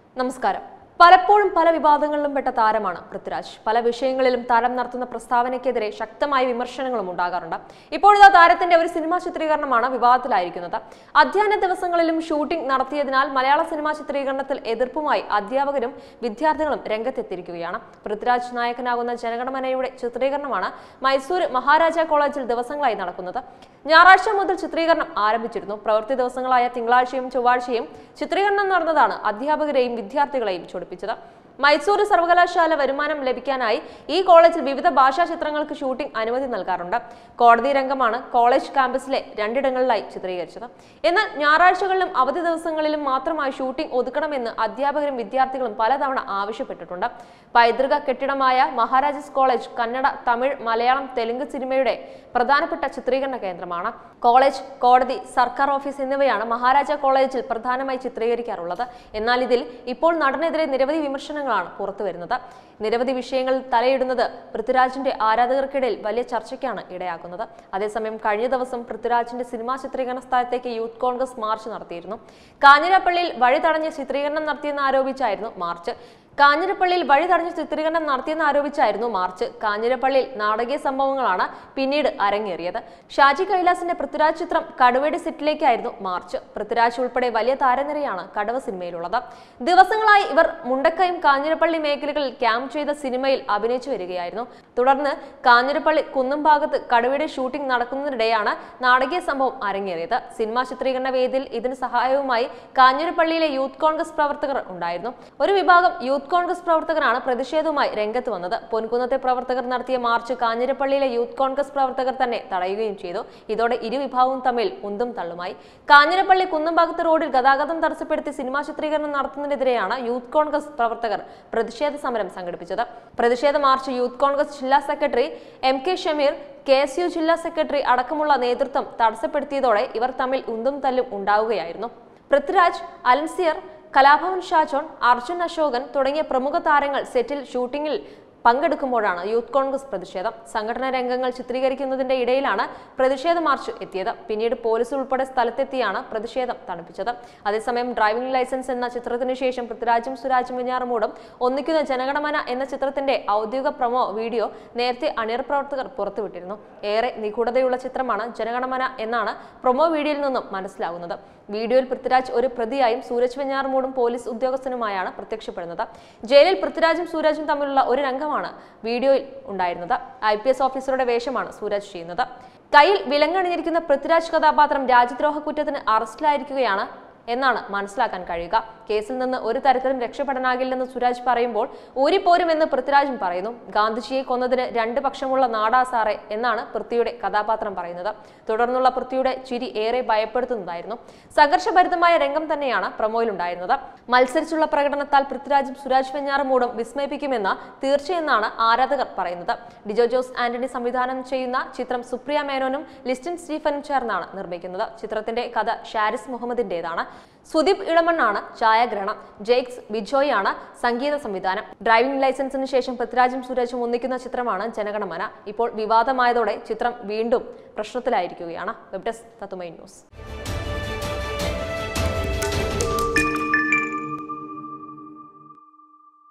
നമസ്കാരം പലപ്പോഴും പല വിവാദങ്ങളിലും പെട്ട താരമാണ് പൃഥ്വിരാജ് പല വിഷയങ്ങളിലും താരം നടത്തുന്ന പ്രസ്താവനയ്ക്കെതിരെ ശക്തമായ വിമർശനങ്ങളും ഉണ്ടാകാറുണ്ട് ഇപ്പോഴിതാ താരത്തിന്റെ ഒരു സിനിമാ ചിത്രീകരണമാണ് വിവാദത്തിലായിരിക്കുന്നത് അധ്യയന ദിവസങ്ങളിലും ഷൂട്ടിംഗ് നടത്തിയതിനാൽ മലയാള സിനിമാ ചിത്രീകരണത്തിൽ എതിർപ്പുമായി അധ്യാപകരും വിദ്യാർത്ഥികളും രംഗത്തെത്തിയിരിക്കുകയാണ് പൃഥ്വിരാജ് നായകനാകുന്ന ജനഗണമനയുടെ ചിത്രീകരണമാണ് മൈസൂർ മഹാരാജ കോളേജിൽ ദിവസങ്ങളായി നടക്കുന്നത് ഞായറാഴ്ച മുതൽ ചിത്രീകരണം ആരംഭിച്ചിരുന്നു പ്രവൃത്തി ദിവസങ്ങളായ തിങ്കളാഴ്ചയും ചൊവ്വാഴ്ചയും ചിത്രീകരണം നടന്നതാണ് അധ്യാപകരെയും വിദ്യാർത്ഥികളെയും ചൊടിപ്പിച്ചത് മൈസൂർ സർവകലാശാല വരുമാനം ലഭിക്കാനായി ഈ കോളേജിൽ വിവിധ ഭാഷാ ചിത്രങ്ങൾക്ക് ഷൂട്ടിംഗ് അനുമതി നൽകാറുണ്ട് കോടതി രംഗമാണ് കോളേജ് ക്യാമ്പസിലെ രണ്ടിടങ്ങളിലായി ചിത്രീകരിച്ചത് എന്നാൽ ഞായറാഴ്ചകളിലും അവധി ദിവസങ്ങളിലും മാത്രമായി ഷൂട്ടിംഗ് ഒതുക്കണമെന്ന് അധ്യാപകരും വിദ്യാർത്ഥികളും പലതവണ ആവശ്യപ്പെട്ടിട്ടുണ്ട് പൈതൃക കെട്ടിടമായ മഹാരാജാസ് കോളേജ് കന്നഡ തമിഴ് മലയാളം തെലുങ്ക് സിനിമയുടെ പ്രധാനപ്പെട്ട ചിത്രീകരണ കേന്ദ്രമാണ് കോളേജ് കോടതി സർക്കാർ ഓഫീസ് എന്നിവയാണ് മഹാരാജ കോളേജിൽ പ്രധാനമായി ചിത്രീകരിക്കാറുള്ളത് എന്നാൽ ഇതിൽ ഇപ്പോൾ നടനെതിരെ നിരവധി വിമർശനങ്ങളാണ് പുറത്തുവരുന്നത് നിരവധി വിഷയങ്ങളിൽ തലയിടുന്നത് പൃഥ്വിരാജിന്റെ ആരാധകർക്കിടയിൽ വലിയ ചർച്ചയ്ക്കാണ് ഇടയാക്കുന്നത് അതേസമയം കഴിഞ്ഞ ദിവസം പൃഥ്വിരാജിന്റെ സിനിമാ ചിത്രീകരണ സ്ഥലത്തേക്ക് യൂത്ത് കോൺഗ്രസ് മാർച്ച് നടത്തിയിരുന്നു കാഞ്ഞിരപ്പള്ളിയിൽ വഴി തടഞ്ഞ് ചിത്രീകരണം നടത്തിയെന്ന് ആരോപിച്ചായിരുന്നു മാർച്ച് കാഞ്ഞിരപ്പള്ളിയിൽ വഴി തടഞ്ഞ് ചിത്രീകരണം നടത്തിയെന്ന് ആരോപിച്ചായിരുന്നു മാർച്ച് കാഞ്ഞിരപ്പള്ളിയിൽ നാടകീയ സംഭവങ്ങളാണ് പിന്നീട് അരങ്ങേറിയത് ഷാജി കൈലാസിന്റെ പൃഥ്വിരാജ് ചിത്രം കടുവയുടെ സെറ്റിലേക്കായിരുന്നു മാർച്ച് പൃഥ്വിരാജ് ഉൾപ്പെടെ വലിയ താരനിരയാണ് കടുവ സിനിമയിലുള്ളത് ദിവസങ്ങളായി ഇവർ മുണ്ടക്കയം കാഞ്ഞിരപ്പള്ളി മേഖലകളിൽ ക്യാമ്പ് ചെയ്ത സിനിമയിൽ അഭിനയിച്ചു വരികയായിരുന്നു തുടർന്ന് കാഞ്ഞിരപ്പള്ളി കുന്നം ഭാഗത്ത് കടുവയുടെ ഷൂട്ടിംഗ് നടക്കുന്നതിനിടെയാണ് നാടകീയ സംഭവം അരങ്ങേറിയത് സിനിമാ ചിത്രീകരണ വേദിയിൽ ഇതിന് സഹായവുമായി കാഞ്ഞിരപ്പള്ളിയിലെ യൂത്ത് കോൺഗ്രസ് പ്രവർത്തകർ ഉണ്ടായിരുന്നു ഒരു വിഭാഗം യൂത്ത് കോൺഗ്രസ് പ്രവർത്തകരാണ് പ്രതിഷേധവുമായി രംഗത്ത് വന്നത് പൊൻകുന്നത്തെ പ്രവർത്തകർ നടത്തിയ മാർച്ച് കാഞ്ഞിരപ്പള്ളിയിലെ യൂത്ത് കോൺഗ്രസ് പ്രവർത്തകർ തന്നെ തടയുകയും ചെയ്തു ഇതോടെ ഇരുവിഭാഗവും തമ്മിൽ ഉന്തും തള്ളുമായി കാഞ്ഞിരപ്പള്ളി കുന്നംഭാഗത്ത് റോഡിൽ ഗതാഗതം തടസ്സപ്പെടുത്തി സിനിമാ ചിത്രീകരണം നടത്തുന്നതിനെതിരെയാണ് യൂത്ത് കോൺഗ്രസ് പ്രവർത്തകർ പ്രതിഷേധ സമരം സംഘടിപ്പിച്ചത് പ്രതിഷേധ മാർച്ച് യൂത്ത് കോൺഗ്രസ് ജില്ലാ secretary M K Shameer K S U ജില്ലാ സെക്രട്ടറി അടക്കമുള്ള നേതൃത്വം തടസ്സപ്പെടുത്തിയതോടെ ഇവർ തമ്മിൽ ഉന്തും തല്ലും ഉണ്ടാവുകയായിരുന്നു പൃഥ്വിരാജ് അലൻസിയർ കലാഭവൻ ഷാജോൺ അർജുൻ അശോകൻ തുടങ്ങിയ പ്രമുഖ താരങ്ങൾ സെറ്റിൽ ഷൂട്ടിംഗിൽ പങ്കെടുക്കുമ്പോഴാണ് യൂത്ത് കോൺഗ്രസ് പ്രതിഷേധം സംഘടനാ രംഗങ്ങൾ ചിത്രീകരിക്കുന്നതിന്റെ ഇടയിലാണ് പ്രതിഷേധ മാർച്ച് എത്തിയത് പിന്നീട് പോലീസ് ഉൾപ്പെടെ സ്ഥലത്തെത്തിയാണ് പ്രതിഷേധം തണുപ്പിച്ചത് അതേസമയം ഡ്രൈവിംഗ് ലൈസൻസ് എന്ന ചിത്രത്തിനു ശേഷം പൃഥ്വിരാജും സുരാജും വെഞ്ഞാറമൂടും ഒന്നിക്കുന്ന ജനഗണമന എന്ന ചിത്രത്തിന്റെ ഔദ്യോഗിക പ്രൊമോ വീഡിയോ നേരത്തെ അണിയർ പ്രവർത്തകർ പുറത്തുവിട്ടിരുന്നു ഏറെ നിഗൂഢതയുള്ള ചിത്രമാണ് ജനഗണമന എന്നാണ് പ്രൊമോ വീഡിയോയിൽ നിന്നും മനസ്സിലാകുന്നത് വീഡിയോയിൽ പൃഥ്വിരാജ് ഒരു പ്രതിയായും സൂരജ് വെഞ്ഞാറമൂടും പോലീസ് ഉദ്യോഗസ്ഥനുമായാണ് പ്രത്യക്ഷപ്പെടുന്നത് ജയിലിൽ പൃഥ്വിരാജും സൂരജും തമ്മിലുള്ള ഒരു രംഗമാണ് വീഡിയോയിൽ ഉണ്ടായിരുന്നത് ഐ പി എസ് ഓഫീസറുടെ വേഷമാണ് സൂരജ് ചെയ്യുന്നത് കയ്യിൽ വിലങ്ങണിഞ്ഞിരിക്കുന്ന പൃഥ്വിരാജ് കഥാപാത്രം രാജ്യദ്രോഹ കുറ്റത്തിന് അറസ്റ്റിലായിരിക്കുകയാണ് എന്നാണ് മനസ്സിലാക്കാൻ കഴിയുക കേസിൽ നിന്ന് ഒരു തരത്തിലും രക്ഷപ്പെടാനാകില്ലെന്ന് സുരാജ് പറയുമ്പോൾ ഊരിപ്പോരുമെന്ന് പൃഥ്വിരാജും പറയുന്നു ഗാന്ധിജിയെ കൊന്നതിന് രണ്ട് പക്ഷമുള്ള നാടാ സാറേ എന്നാണ് പൃഥ്വിയുടെ കഥാപാത്രം പറയുന്നത് തുടർന്നുള്ള പൃഥ്വിയുടെ ചിരി ഏറെ ഭയപ്പെടുത്തുന്നതായിരുന്നു സംഘർഷഭരിതമായ രംഗം തന്നെയാണ് പ്രൊമോയിലുണ്ടായിരുന്നത് മത്സരിച്ചുള്ള പ്രകടനത്താൽ പൃഥ്വിരാജും സുരാജ് വെഞ്ഞാറമൂടും വിസ്മയിപ്പിക്കുമെന്ന് തീർച്ചയെന്നാണ് ആരാധകർ പറയുന്നത് ഡിജോ ജോസ് ആന്റണി സംവിധാനം ചെയ്യുന്ന ചിത്രം സുപ്രിയ മേനോനും ലിസ്റ്റിൻ സ്റ്റീഫനും ചേർന്നാണ് നിർമ്മിക്കുന്നത് ചിത്രത്തിന്റെ കഥ ഷാരിസ് മുഹമ്മദിന്റേതാണ് സുദീപ് ഇളമണ്ണാണ് ഛായാഗ്രഹണം ജെയ്ക്സ് ബിജോയാണ് സംഗീത സംവിധാനം ഡ്രൈവിംഗ് ലൈസൻസിന് ശേഷം പൃഥ്വിരാജും സുരജും ഒന്നിക്കുന്ന ചിത്രമാണ് ജനഗണമന ഇപ്പോൾ വിവാദമായതോടെ ചിത്രം വീണ്ടും പ്രശ്നത്തിലായിരിക്കുകയാണ് വെബ് ഡെസ്ക് തത്തുമൈ ന്യൂസ്